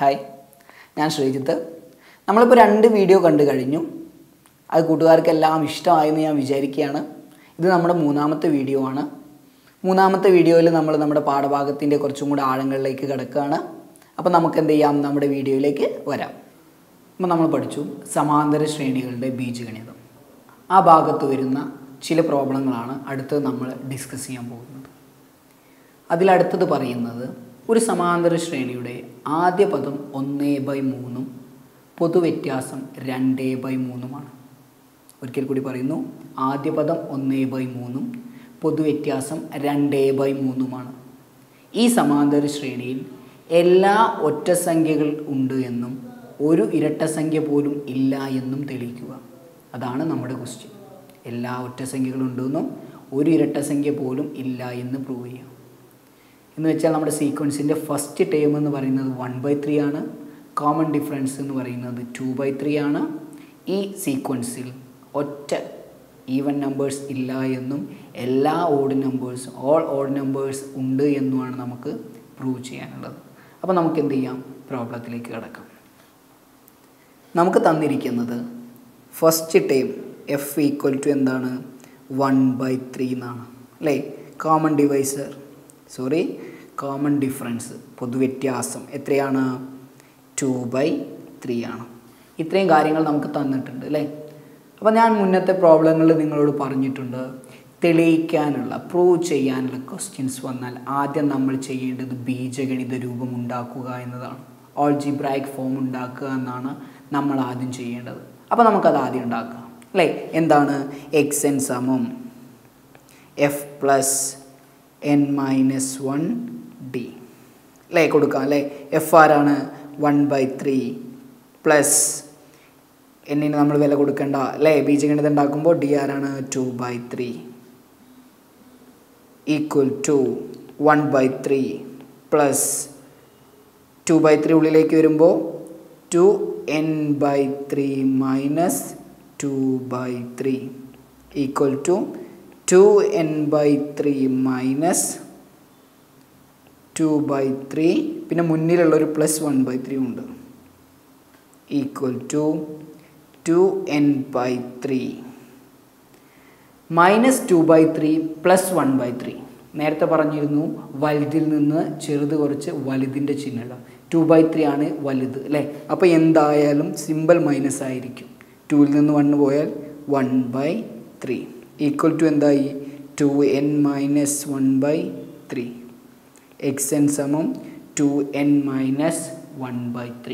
hi ഞാൻ ശ്രീജിത്ത് നമ്മളിപ്പോൾ രണ്ട് വീഡിയോ കണ്ടു കഴിഞ്ഞു അത് കൂട്ടുകാർക്കെല്ലാം ഇഷ്ടമായെന്ന് ഞാൻ വിചാരിക്കുകയാണ് ഇത് നമ്മുടെ മൂന്നാമത്തെ വീഡിയോ ആണ് മൂന്നാമത്തെ വീഡിയോയിൽ നമ്മൾ നമ്മുടെ പാഠഭാഗത്തിൻ്റെ കുറച്ചും കൂടെ ആഴങ്ങളിലേക്ക് കിടക്കുകയാണ് അപ്പോൾ നമുക്ക് എന്ത് ചെയ്യാം നമ്മുടെ വീഡിയോയിലേക്ക് വരാം അപ്പോൾ നമ്മൾ പഠിച്ചു സമാന്തര ശ്രേണികളുടെ ബീജഗണിതം ആ ഭാഗത്ത് വരുന്ന ചില പ്രോബ്ലങ്ങളാണ് അടുത്ത് നമ്മൾ ഡിസ്കസ് ചെയ്യാൻ പോകുന്നത് അതിലടുത്തത് പറയുന്നത് ഒരു സമാന്തര ശ്രേണിയുടെ ആദ്യ പദം ഒന്ന് ബൈ മൂന്നും പൊതുവ്യത്യാസം രണ്ട് ബൈ മൂന്നുമാണ് ഒരിക്കൽ കൂടി പറയുന്നു ആദ്യ പദം ഒന്ന് ബൈ മൂന്നും പൊതുവ്യത്യാസം രണ്ട് ബൈ മൂന്നുമാണ് ഈ സമാന്തര ശ്രേണിയിൽ എല്ലാ ഒറ്റസംഖ്യകൾ ഉണ്ട് എന്നും ഒരു ഇരട്ടസംഖ്യ പോലും ഇല്ല എന്നും തെളിയിക്കുക അതാണ് നമ്മുടെ ക്വസ്റ്റ്യൻ എല്ലാ ഒറ്റസംഖ്യകളും ഉണ്ടെന്നും ഒരു ഇരട്ടസംഖ്യ പോലും ഇല്ല എന്ന് പ്രൂവ് ചെയ്യാം എന്ന് വെച്ചാൽ നമ്മുടെ സീക്വൻസിൻ്റെ ഫസ്റ്റ് ടേം എന്ന് പറയുന്നത് വൺ ബൈ ത്രീ ആണ് കോമൺ ഡിഫറൻസ് എന്ന് പറയുന്നത് ടു ബൈ ത്രീ ആണ് ഈ സീക്വൻസിൽ ഒറ്റ ഈവൻ നമ്പേഴ്സ് ഇല്ല എന്നും എല്ലാ odd numbers all odd numbers ഉണ്ട് എന്നുമാണ് നമുക്ക് പ്രൂവ് ചെയ്യാനുള്ളത് അപ്പോൾ നമുക്ക് എന്ത് ചെയ്യാം പ്രോബ്ലത്തിലേക്ക് കിടക്കാം നമുക്ക് തന്നിരിക്കുന്നത് first term F equal to എന്താണ് വൺ ബൈ ത്രീ എന്നാണ് അല്ലേ common divisor sorry common difference പൊതുവ്യത്യാസം എത്രയാണ് ടു ബൈ ത്രീ ആണ് ഇത്രയും കാര്യങ്ങൾ നമുക്ക് തന്നിട്ടുണ്ട് അല്ലേ അപ്പോൾ ഞാൻ മുന്നത്തെ പ്രോബ്ലങ്ങളിൽ നിങ്ങളോട് പറഞ്ഞിട്ടുണ്ട് തെളിയിക്കാനുള്ള പ്രൂവ് ചെയ്യാനുള്ള ക്വസ്റ്റ്യൻസ് വന്നാൽ ആദ്യം നമ്മൾ ചെയ്യേണ്ടത് ബീജഗണിത രൂപം ഉണ്ടാക്കുക എന്നതാണ് ഓൾജിബ്രായിക് ഫോം ഉണ്ടാക്കുക എന്നാണ് നമ്മൾ ആദ്യം ചെയ്യേണ്ടത് അപ്പോൾ നമുക്കത് ആദ്യം ഉണ്ടാക്കാം അല്ലേ എന്താണ് എക്സ് എൻ സമം F plus N minus one D അല്ലേ കൊടുക്കാം അല്ലേ എഫ് ആരാണ് വൺ ബൈ ത്രീ പ്ലസ് എന്നിന് നമ്മൾ വില കൊടുക്കേണ്ട അല്ലേ ബീജഗണിതം ഉണ്ടാക്കുമ്പോൾ ഡി ആരാണ് two by three equal to one by three plus two by three ഉള്ളിലേക്ക് വരുമ്പോൾ two N by three minus two by three equal to two N by three minus two by three പിന്നെ മുന്നിലുള്ളൊരു plus one by three ഉണ്ട് equal to two N by three minus two by three plus one by three നേരത്തെ പറഞ്ഞിരുന്നു വലുതിൽ നിന്ന് ചെറുത് കുറച്ച് വലുതിൻ്റെ ചിഹ്നമുള്ള ടു ബൈ ത്രീ ആണ് വലുത് അല്ലേ അപ്പോൾ എന്തായാലും സിമ്പിൾ മൈനസ് ആയിരിക്കും ടുവിൽ നിന്ന് വണ്ണ് പോയാൽ one by three equal to എന്തായി two N minus one by three X N സമം two N minus one by three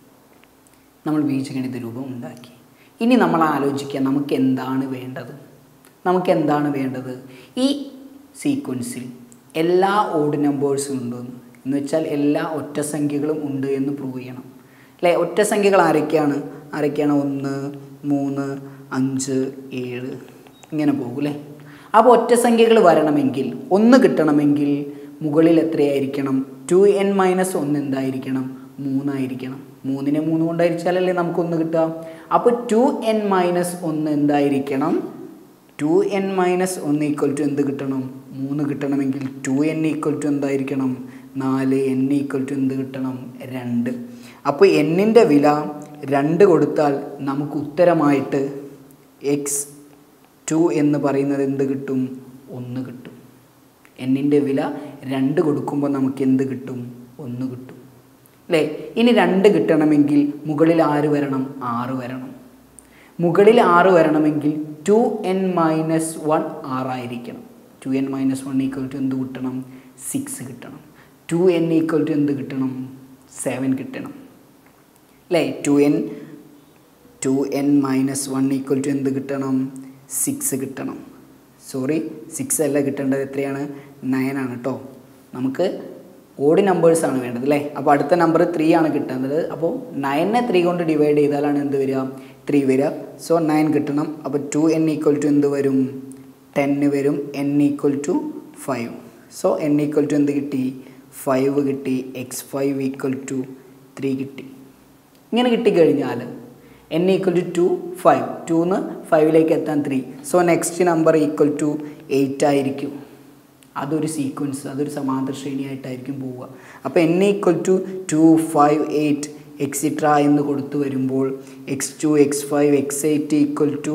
നമ്മൾ ബീജഗണിത രൂപം ഉണ്ടാക്കി ഇനി നമ്മൾ ആലോചിക്കുക നമുക്ക് എന്താണ് വേണ്ടത് നമുക്ക് എന്താണ് വേണ്ടത് ഈ സീക്വൻസിൽ എല്ലാ ഓഡ് നമ്പേഴ്സും ഉണ്ടെന്ന് എന്ന് വെച്ചാൽ എല്ലാ ഒറ്റസംഖ്യകളും ഉണ്ട് എന്ന് പ്രൂവ് ചെയ്യണം അല്ലേ ഒറ്റസംഖ്യകൾ ആരൊക്കെയാണ് ആരൊക്കെയാണ് ഒന്ന് മൂന്ന് അഞ്ച് ഏഴ് ഇങ്ങനെ പോകും അല്ലേ അപ്പോൾ ഒറ്റസംഖ്യകൾ വരണമെങ്കിൽ ഒന്ന് കിട്ടണമെങ്കിൽ മുകളിൽ എത്രയായിരിക്കണം ടു എൻ മൈനസ് ഒന്ന് എന്തായിരിക്കണം മൂന്നായിരിക്കണം മൂന്നിനെ മൂന്ന് കൊണ്ടായിരിച്ചാലല്ലേ നമുക്കൊന്ന് കിട്ടുക അപ്പോൾ ടു എൻ മൈനസ് ഒന്ന് എന്തായിരിക്കണം ടു എൻ മൈനസ് ഒന്ന് ഈക്വൽ ടു എന്ത് കിട്ടണം മൂന്ന് കിട്ടണമെങ്കിൽ ടു എൻ ഈക്വൽ ടു എന്തായിരിക്കണം നാല് എൻ ഈക്വൽ ടു എന്ത് കിട്ടണം രണ്ട് അപ്പോൾ എന്നിൻ്റെ വില രണ്ട് കൊടുത്താൽ നമുക്ക് ഉത്തരമായിട്ട് എക്സ് ടു എന്ന് പറയുന്നത് എന്ത് കിട്ടും ഒന്ന് കിട്ടും എന്നിൻ്റെ വില രണ്ട് കൊടുക്കുമ്പോൾ നമുക്ക് എന്ത് കിട്ടും ഒന്ന് കിട്ടും അല്ലേ ഇനി രണ്ട് കിട്ടണമെങ്കിൽ മുകളിൽ ആറ് വരണം ആറ് വരണം മുകളിൽ ആറ് വരണമെങ്കിൽ ടു എൻ മൈനസ് വൺ ആറായിരിക്കണം two N minus one equal to എന്ത് കിട്ടണം സിക്സ് കിട്ടണം ടു എൻ ഈക്വൽ ടു എന്ത് കിട്ടണം സെവൻ കിട്ടണം അല്ലേ two n two N minus one equal to എന്ത് കിട്ടണം സിക്സ് കിട്ടണം സോറി സിക്സ് അല്ല കിട്ടേണ്ടത് എത്രയാണ് നയൻ ആണ് കേട്ടോ നമുക്ക് ഓഡ് നമ്പേഴ്സ് ആണ് വേണ്ടത് അല്ലേ അപ്പോൾ അടുത്ത നമ്പർ ത്രീ ആണ് കിട്ടേണ്ടത് അപ്പോൾ നയനെ ത്രീ കൊണ്ട് ഡിവൈഡ് ചെയ്താലാണ് എന്ത് വരിക ത്രീ വരിക സോ നയൻ കിട്ടണം അപ്പോൾ ടു എൻ ഈക്വൽ ടു എന്ത് വരും ടെന്ന് വരും n equal to five so n equal to എന്ത് കിട്ടി ഫൈവ് കിട്ടി x five equal to three കിട്ടി ഇങ്ങനെ കിട്ടിക്കഴിഞ്ഞാൽ n equal to two five ടൂന്ന് ഫൈവിലേക്ക് എത്താൻ three so next number equal to eight ആയിരിക്കും അതൊരു സീക്വൻസ് അതൊരു സമാന്തര ശ്രേണിയായിട്ടായിരിക്കും പോവുക അപ്പോൾ n equal to two five eight extra എന്ന് കൊടുത്തു വരുമ്പോൾ x two x five x eight equal to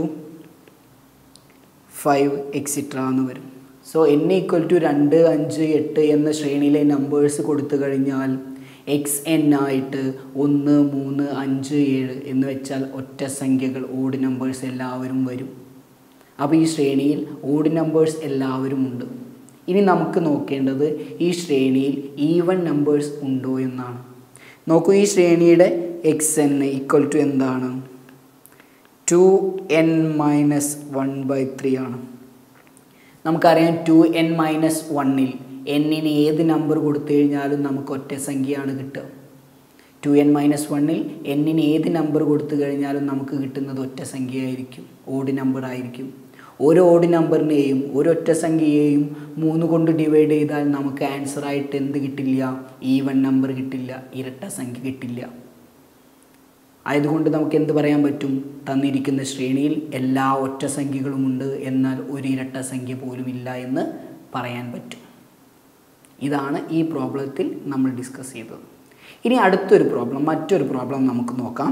five extra എന്ന് വരും സോ എൻ ഈക്വൽ ടു രണ്ട് അഞ്ച് എട്ട് എന്ന ശ്രേണിയിലെ നമ്പേഴ്സ് കൊടുത്തു കഴിഞ്ഞാൽ എക്സ് എൻ ആയിട്ട് ഒന്ന് മൂന്ന് അഞ്ച് ഏഴ് എന്ന് വെച്ചാൽ ഒറ്റ സംഖ്യകൾ ഓഡ് നമ്പേഴ്സ് എല്ലാവരും വരും അപ്പോൾ ഈ ശ്രേണിയിൽ ഓഡ് നമ്പേഴ്സ് എല്ലാവരും ഉണ്ട് ഇനി നമുക്ക് നോക്കേണ്ടത് ഈ ശ്രേണിയിൽ ഈവൺ നമ്പേഴ്സ് ഉണ്ടോ എന്നാണ് നോക്കൂ ഈ ശ്രേണിയുടെ എക്സ് എൻ ഈക്വൽ ടു എന്താണ് two N minus one by three ആണ് നമുക്കറിയാം ടു എൻ മൈനസ് വണ്ണിൽ എന്നിന് ഏത് നമ്പർ കൊടുത്തു കഴിഞ്ഞാലും നമുക്ക് ഒറ്റ സംഖ്യയാണ് കിട്ടുക ടു എൻ മൈനസ് വണ്ണിൽ എന്നിന് ഏത് നമ്പർ കൊടുത്തു കഴിഞ്ഞാലും നമുക്ക് കിട്ടുന്നത് ഒറ്റ സംഖ്യയായിരിക്കും ഓഡ് നമ്പർ ആയിരിക്കും ഓരോ ഓഡ് നമ്പറിനെയും ഒരൊറ്റ സംഖ്യയെയും മൂന്ന് കൊണ്ട് ഡിവൈഡ് ചെയ്താൽ നമുക്ക് ആൻസർ ആയിട്ട് എന്ത് കിട്ടില്ല ഈവൺ നമ്പർ കിട്ടില്ല ഇരട്ട സംഖ്യ കിട്ടില്ല ആയതുകൊണ്ട് നമുക്ക് എന്ത് പറയാൻ പറ്റും തന്നിരിക്കുന്ന ശ്രേണിയിൽ എല്ലാ ഒറ്റ സംഖ്യകളുമുണ്ട് എന്നാൽ ഒരു ഇരട്ട സംഖ്യ പോലും ഇല്ല എന്ന് പറയാൻ പറ്റും ഇതാണ് ഈ പ്രോബ്ലത്തിൽ നമ്മൾ ഡിസ്കസ് ചെയ്തത് ഇനി അടുത്തൊരു പ്രോബ്ലം മറ്റൊരു പ്രോബ്ലം നമുക്ക് നോക്കാം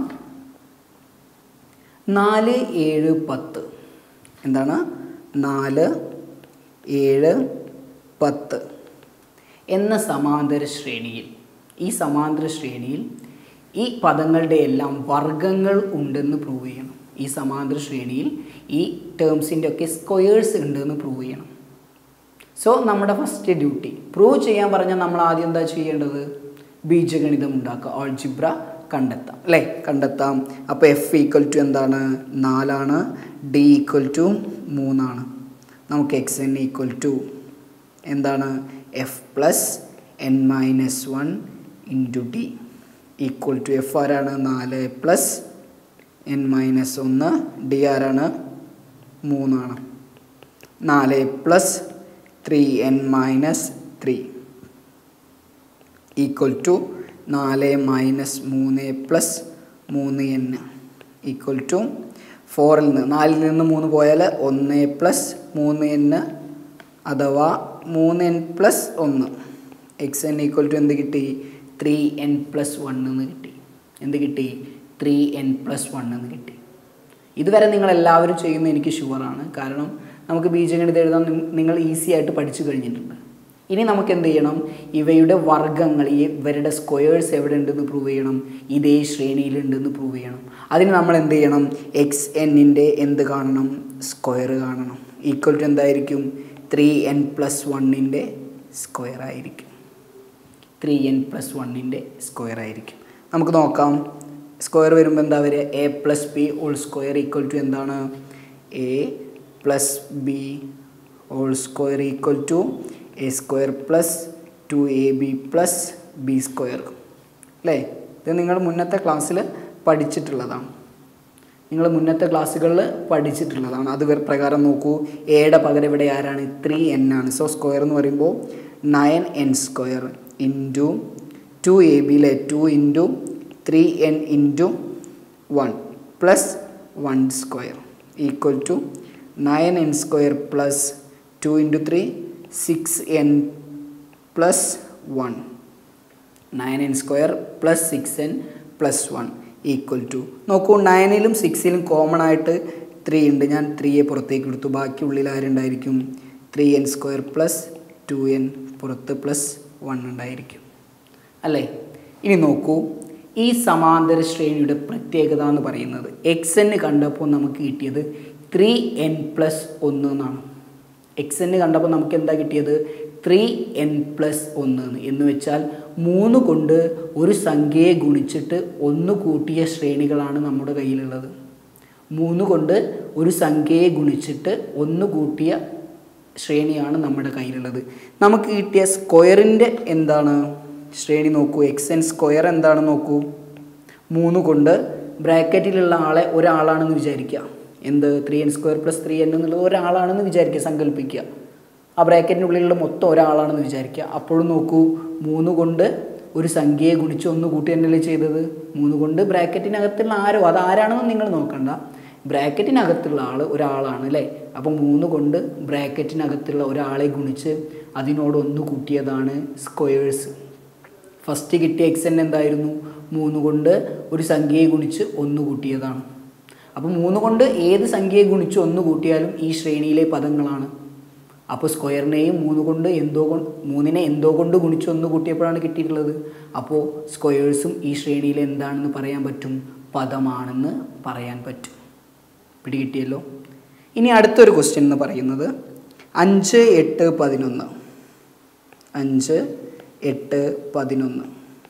നാല് ഏഴ് പത്ത് എന്താണ് നാല് ഏഴ് പത്ത് എന്ന സമാന്തര ശ്രേണിയിൽ ഈ സമാന്തര ശ്രേണിയിൽ ഈ പദങ്ങളുടെ എല്ലാം വർഗങ്ങൾ ഉണ്ടെന്ന് പ്രൂവ് ചെയ്യണം ഈ സമാന്തര ശ്രേണിയിൽ ഈ ടേംസിൻ്റെ ഒക്കെ സ്ക്വയേഴ്സ് ഉണ്ടെന്ന് പ്രൂവ് ചെയ്യണം സോ നമ്മുടെ ഫസ്റ്റ് ഡ്യൂട്ടി പ്രൂവ് ചെയ്യാൻ പറഞ്ഞാൽ നമ്മൾ ആദ്യം എന്താ ചെയ്യേണ്ടത് ബീജഗണിതം ഉണ്ടാക്കുക ഓൾജിബ്ര കണ്ടെത്താം അല്ലേ കണ്ടെത്താം അപ്പോൾ എഫ് ഈക്വൽ ടു എന്താണ് നാലാണ് ഡി ഈക്വൽ ടു മൂന്നാണ് നമുക്ക് എക്സ് എൻ ഈക്വൽ ടു എന്താണ് f plus N minus one into d equal to f ആരാണ് നാല് പ്ലസ് എൻ മൈനസ് ഒന്ന് ഡി ആരാണ് മൂന്നാണ് നാല് plus three n minus three equal to നാല് മൈനസ് മൂന്ന് പ്ലസ് മൂന്ന് എൻ ഈക്വൽ ടു ഫോറിൽ നിന്ന് നാലിൽ നിന്ന് മൂന്ന് പോയാൽ ഒന്ന് പ്ലസ് മൂന്ന് എൻ അഥവാ മൂന്ന് എൻ പ്ലസ് ഒന്ന് എക്സ് എൻ ഈക്വൽ ടു എന്ത് കിട്ടി ത്രീ എൻ പ്ലസ് വൺ എന്ന് കിട്ടി എന്ത് കിട്ടി ത്രീ എൻ പ്ലസ് വൺ എന്ന് കിട്ടി ഇതുവരെ നിങ്ങൾ എല്ലാവരും ചെയ്യുന്ന എനിക്ക് ഷുവറാണ് കാരണം നമുക്ക് ബീജഗണിതം എഴുതാൻ നി- നിങ്ങൾ ഈസി ആയിട്ട് പഠിച്ചു കഴിഞ്ഞിട്ടുണ്ട് ഇനി നമുക്ക് എന്ത് ചെയ്യണം ഇവയുടെ വർഗ്ഗങ്ങൾ ഈ ഇവരുടെ സ്ക്വയേഴ്സ് എവിടെ ഉണ്ടെന്ന് പ്രൂവ് ചെയ്യണം ഇതേ ശ്രേണിയിലുണ്ടെന്ന് പ്രൂവ് ചെയ്യണം അതിന് നമ്മൾ എന്ത് ചെയ്യണം എക്സ് എന്നിൻ്റെ എന്ത് കാണണം സ്ക്വയർ കാണണം ഈക്വൽ ടു എന്തായിരിക്കും ത്രീ എൻ പ്ലസ് വണ്ണിൻ്റെ സ്ക്വയർ ആയിരിക്കും ത്രീ എൻ പ്ലസ് വണ്ണിൻ്റെ സ്ക്വയർ ആയിരിക്കും നമുക്ക് നോക്കാം സ്ക്വയർ വരുമ്പോൾ എന്താ വരിക a plus b whole square equal to എന്താണ് a plus b whole square equal to a square plus two a b plus b square അല്ലേ ഇത് നിങ്ങൾ മുന്നത്തെ ക്ലാസ്സിൽ പഠിച്ചിട്ടുള്ളതാണ് നിങ്ങൾ മുന്നത്തെ ക്ലാസ്സുകളിൽ പഠിച്ചിട്ടുള്ളതാണ് അത് വേ- പ്രകാരം നോക്കൂ എയുടെ പകരം ഇവിടെ ആരാണ് ത്രീ എൻ ആണ് സോ സ്ക്വയർ എന്ന് പറയുമ്പോൾ nine n square into two a ബിയിലെ two into three n into one plus one square equal to nine n square plus two into three six n plus one nine n square plus six n plus one equal to നോക്കൂ നയനിലും സിക്സിലും common ആയിട്ട് three ഉണ്ട് ഞാൻ ത്രീയെ പുറത്തേക്ക് എടുത്തു ബാക്കി ഉള്ളിൽ ആരുണ്ടായിരിക്കും three n square plus two n പുറത്ത് പ്ലസ് വൺ ഉണ്ടായിരിക്കും അല്ലേ ഇനി നോക്കൂ ഈ സമാന്തര ശ്രേണിയുടെ പ്രത്യേകത എന്ന് പറയുന്നത് എക്സ് എന്ന് കണ്ടപ്പോൾ നമുക്ക് കിട്ടിയത് ത്രീ എൻ പ്ലസ് ഒന്ന് എന്നാണ് എക്സ് എന്ന് കണ്ടപ്പോൾ നമുക്ക് എന്താ കിട്ടിയത് ത്രീ എൻ പ്ലസ് ഒന്ന് എന്ന് എന്ന് വെച്ചാൽ മൂന്ന് കൊണ്ട് ഒരു സംഖ്യയെ ഗുണിച്ചിട്ട് ഒന്ന് കൂട്ടിയ ശ്രേണികളാണ് നമ്മുടെ കയ്യിലുള്ളത് മൂന്ന് കൊണ്ട് ഒരു സംഖ്യയെ ഗുണിച്ചിട്ട് ഒന്ന് കൂട്ടിയ ശ്രേണിയാണ് നമ്മുടെ കയ്യിലുള്ളത് നമുക്ക് കിട്ടിയ സ്ക്വയറിൻ്റെ എന്താണ് ശ്രേണി നോക്കൂ എക്സ് എൻ സ്ക്വയർ എന്താണ് നോക്കൂ മൂന്ന് കൊണ്ട് ബ്രാക്കറ്റിലുള്ള ആളെ ഒരാളാണെന്ന് വിചാരിക്കുക എന്ത് three n square plus three n എന്നുള്ളത് ഒരാളാണെന്ന് വിചാരിക്കുക സങ്കല്പിക്കുക ആ ബ്രാക്കറ്റിനുള്ളിലുള്ള മൊത്തം ഒരാളാണെന്ന് വിചാരിക്കുക അപ്പോഴും നോക്കൂ മൂന്ന് കൊണ്ട് ഒരു സംഖ്യയെ ഗുണിച്ച് ഒന്ന് കൂട്ടി തന്നെയല്ലേ ചെയ്തത് മൂന്ന് കൊണ്ട് ബ്രാക്കറ്റിനകത്തുള്ള ആരോ അത് ആരാണെന്ന് നിങ്ങൾ നോക്കണ്ട ബ്രാക്കറ്റിനകത്തുള്ള ആൾ ഒരാളാണ് അല്ലേ അപ്പോൾ മൂന്ന് കൊണ്ട് ബ്രാക്കറ്റിനകത്തുള്ള ഒരാളെ ഗുണിച്ച് അതിനോട് ഒന്ന് കൂട്ടിയതാണ് സ്ക്വയേഴ്സ് ഫസ്റ്റ് കിട്ടിയ എക്സൻ എന്തായിരുന്നു മൂന്ന് കൊണ്ട് ഒരു സംഖ്യയെ ഗുണിച്ച് ഒന്ന് കൂട്ടിയതാണ് അപ്പോൾ മൂന്ന് കൊണ്ട് ഏത് സംഖ്യയെ ഗുണിച്ച് ഒന്ന് കൂട്ടിയാലും ഈ ശ്രേണിയിലെ പദങ്ങളാണ് അപ്പോൾ സ്ക്വയറിനെയും മൂന്ന് കൊണ്ട് എന്തോ കൊണ്ട് മൂന്നിനെ എന്തോ കൊണ്ട് ഗുണിച്ച് ഒന്ന് കൂട്ടിയപ്പോഴാണ് കിട്ടിയിട്ടുള്ളത് അപ്പോൾ സ്ക്വയേഴ്സും ഈ ശ്രേണിയിൽ എന്താണെന്ന് പറയാൻ പറ്റും പദമാണെന്ന് പറയാൻ പറ്റും പിടികിട്ടിയല്ലോ ഇനി അടുത്തൊരു ക്വസ്റ്റ്യൻ എന്ന് പറയുന്നത് അഞ്ച് എട്ട് പതിനൊന്ന് അഞ്ച് എട്ട് പതിനൊന്ന്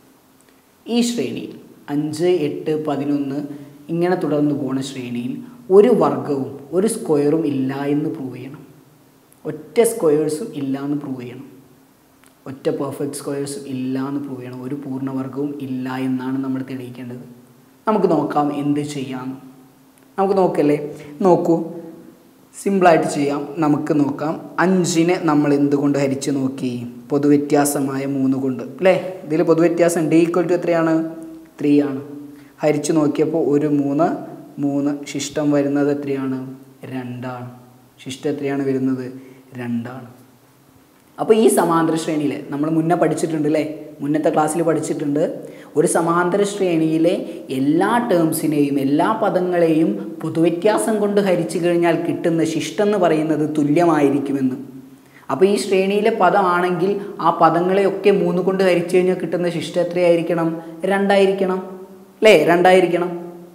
ഈ ശ്രേണിയിൽ അഞ്ച് എട്ട് പതിനൊന്ന് ഇങ്ങനെ തുടർന്ന് പോണ ശ്രേണിയിൽ ഒരു വർഗവും ഒരു സ്ക്വയറും ഇല്ല എന്ന് പ്രൂവ് ചെയ്യണം ഒറ്റ സ്ക്വയേഴ്സും ഇല്ല എന്ന് പ്രൂവ് ചെയ്യണം ഒറ്റ പെർഫെക്റ്റ് സ്ക്വയേഴ്സും ഇല്ല എന്ന് പ്രൂവ് ചെയ്യണം ഒരു പൂർണ്ണവർഗവും ഇല്ല എന്നാണ് നമ്മൾ തെളിയിക്കേണ്ടത് നമുക്ക് നോക്കാം എന്ത് ചെയ്യാം നമുക്ക് നോക്കല്ലേ നോക്കൂ സിമ്പിളായിട്ട് ചെയ്യാം നമുക്ക് നോക്കാം അഞ്ചിനെ നമ്മൾ എന്തുകൊണ്ട് ഹരിച്ച് നോക്കി പൊതുവ്യത്യാസമായ മൂന്ന് കൊണ്ട് അല്ലേ ഇതിൽ പൊതുവ്യത്യാസം ഡി ഈക്വൽ ടു എത്രയാണ് ത്രീ ആണ് ഹരിച്ച് നോക്കിയപ്പോൾ ഒരു മൂന്ന് മൂന്ന് ശിഷ്ടം വരുന്നത് എത്രയാണ് രണ്ടാണ് ശിഷ്ടം എത്രയാണ് വരുന്നത് രണ്ടാണ് അപ്പോൾ ഈ സമാന്തര ശ്രേണിയിൽ നമ്മൾ മുന്നേ പഠിച്ചിട്ടുണ്ട് അല്ലേ മുന്നത്തെ ക്ലാസ്സിൽ പഠിച്ചിട്ടുണ്ട് ഒരു സമാന്തര ശ്രേണിയിലെ എല്ലാ ടേംസിനെയും എല്ലാ പദങ്ങളെയും പൊതുവ്യത്യാസം കൊണ്ട് ഹരിച്ചു കഴിഞ്ഞാൽ കിട്ടുന്ന ശിഷ്ടം എന്ന് പറയുന്നത് തുല്യമായിരിക്കുമെന്ന് അപ്പോൾ ഈ ശ്രേണിയിലെ പദമാണെങ്കിൽ ആ പദങ്ങളെയൊക്കെ മൂന്ന് കൊണ്ട് ഹരിച്ചു കഴിഞ്ഞാൽ കിട്ടുന്ന ശിഷ്ടം എത്രയായിരിക്കണം രണ്ടായിരിക്കണം അല്ലേ രണ്ടായിരിക്കണം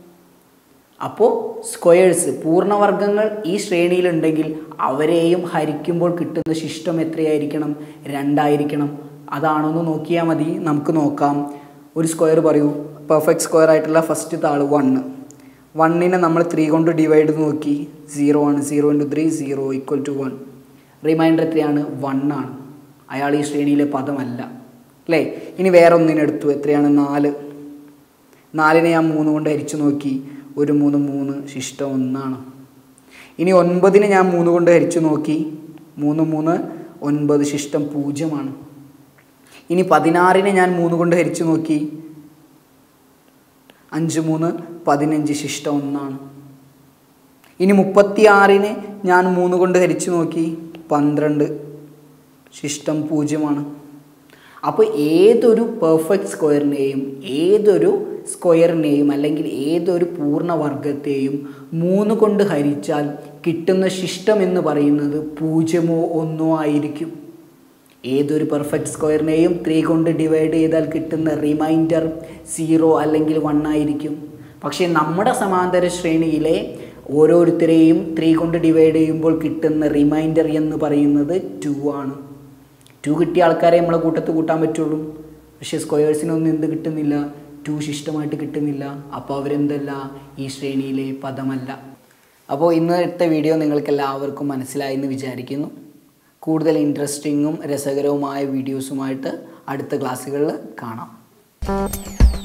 അപ്പോൾ സ്ക്വയേഴ്സ് പൂർണ്ണവർഗങ്ങൾ ഈ ശ്രേണിയിലുണ്ടെങ്കിൽ അവരെയും ഹരിക്കുമ്പോൾ കിട്ടുന്ന ശിഷ്ടം എത്രയായിരിക്കണം രണ്ടായിരിക്കണം അതാണോന്ന് നോക്കിയാൽ മതി നമുക്ക് നോക്കാം ഒരു സ്ക്വയർ പറയൂ പെർഫെക്റ്റ് സ്ക്വയർ ആയിട്ടുള്ള ഫസ്റ്റ് താള് വണ്ണ് വണ്ണിനെ നമ്മൾ ത്രീ കൊണ്ട് ഡിവൈഡ് നോക്കി സീറോ ആണ് zero into three zero equal to one remainder എത്രയാണ് വൺ ആണ് അയാൾ ഈ ശ്രേണിയിലെ പദമല്ല അല്ലേ ഇനി വേറെ ഒന്നിനെടുത്തു എത്രയാണ് നാല് നാലിനെ ഞാൻ മൂന്ന് കൊണ്ട് ഹരിച്ചു നോക്കി ഒരു മൂന്ന് മൂന്ന് ശിഷ്ടം ഒന്നാണ് ഇനി ഒൻപതിനെ ഞാൻ മൂന്ന് കൊണ്ട് ഹരിച്ചു നോക്കി മൂന്ന് മൂന്ന് ഒൻപത് ശിഷ്ടം പൂജ്യമാണ് ഇനി പതിനാറിനെ ഞാൻ മൂന്ന് കൊണ്ട് ഹരിച്ചു നോക്കി അഞ്ച് മൂന്ന് പതിനഞ്ച് ശിഷ്ടം ഒന്നാണ് ഇനി മുപ്പത്തിയാറിനെ ഞാൻ മൂന്ന് കൊണ്ട് ഹരിച്ചു നോക്കി പന്ത്രണ്ട് ശിഷ്ടം പൂജ്യമാണ് അപ്പോൾ ഏതൊരു പെർഫെക്റ്റ് സ്ക്വയറിനെയും ഏതൊരു സ്ക്വയറിനെയും അല്ലെങ്കിൽ ഏതൊരു പൂർണ്ണവർഗത്തെയും മൂന്ന് കൊണ്ട് ഹരിച്ചാൽ കിട്ടുന്ന ശിഷ്ടം എന്ന് പറയുന്നത് പൂജ്യമോ ഒന്നോ ആയിരിക്കും ഏതൊരു പെർഫെക്റ്റ് സ്ക്വയറിനെയും ത്രീ കൊണ്ട് ഡിവൈഡ് ചെയ്താൽ കിട്ടുന്ന റിമൈൻഡർ സീറോ അല്ലെങ്കിൽ വൺ ആയിരിക്കും പക്ഷേ നമ്മുടെ സമാന്തര ശ്രേണിയിലെ ഓരോരുത്തരെയും ത്രീ കൊണ്ട് ഡിവൈഡ് ചെയ്യുമ്പോൾ കിട്ടുന്ന റിമൈൻഡർ എന്ന് പറയുന്നത് ടു ആണ് ടു കിട്ടിയ ആൾക്കാരെ നമ്മളെ കൂട്ടത്ത് കൂട്ടാൻ പറ്റുള്ളൂ പക്ഷേ സ്ക്വയേഴ്സിനൊന്നും എന്ത് കിട്ടുന്നില്ല ടു ശിഷ്ടമായിട്ട് കിട്ടുന്നില്ല അപ്പോൾ അവരെന്തല്ല ഈ ശ്രേണിയിലെ പദമല്ല അപ്പോൾ ഇന്നത്തെ വീഡിയോ നിങ്ങൾക്ക് എല്ലാവർക്കും മനസ്സിലായി എന്ന് വിചാരിക്കുന്നു കൂടുതൽ ഇൻട്രസ്റ്റിങ്ങും രസകരവുമായ വീഡിയോസുമായിട്ട് അടുത്ത ക്ലാസ്സുകളിൽ കാണാം